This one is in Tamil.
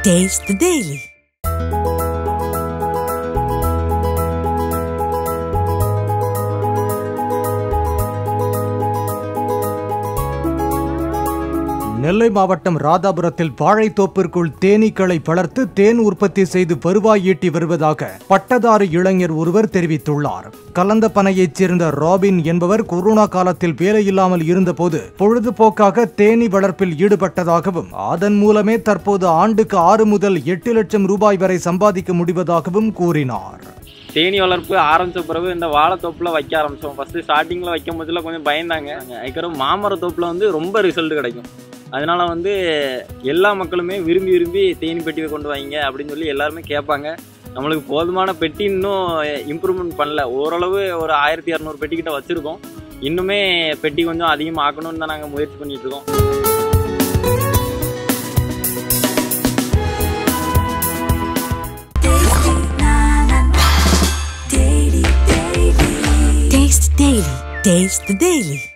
Taste the Daily. நெல்லை மாவட்டம் ராதாபுரத்தில் வாழைத்தோப்பிற்குள் தேனீக்களை வளர்த்து தேன் உற்பத்தி செய்து வருவாய் ஈட்டி வருவதாக பட்டதாரி இளைஞர் ஒருவர் தெரிவித்துள்ளார் கலந்த பனையைச் சேர்ந்த ராபின் என்பவர் கொரோனா காலத்தில் வேலையில்லாமல் இருந்தபோது பொழுதுபோக்காக தேனீ வளர்ப்பில் ஈடுபட்டதாகவும் அதன் மூலமே தற்போது ஆண்டுக்கு ஆறு முதல் எட்டு லட்சம் ரூபாய் வரை சம்பாதிக்க முடிவதாகவும் கூறினார் தேனி வளர்ப்பு ஆரம்பிச்ச பிறகு இந்த வாழைத்தோப்பில் வைக்க ஆரம்பித்தோம் ஃபஸ்ட்டு ஸ்டார்டிங்கில் வைக்கும் போதில் கொஞ்சம் பயந்தாங்க அதுக்கப்புறம் மாமரத்தோப்பில் வந்து ரொம்ப ரிசல்ட் கிடைக்கும் அதனால வந்து எல்லா மக்களுமே விரும்பி விரும்பி தேனி பெட்டியை கொண்டு வாங்க அப்படின்னு சொல்லி எல்லாருமே கேட்பாங்க நம்மளுக்கு போதுமான பெட்டி இன்னும் இம்ப்ரூவ்மெண்ட் பண்ணல ஓரளவு ஒரு ஆயிரத்தி இரநூறு பெட்டி கிட்ட வச்சுருக்கோம் இன்னுமே பெட்டி கொஞ்சம் அதிகமாக ஆக்கணும்னு தான் நாங்கள் முயற்சி பண்ணிட்டு இருக்கோம் Taste the Daily. Taste the Daily.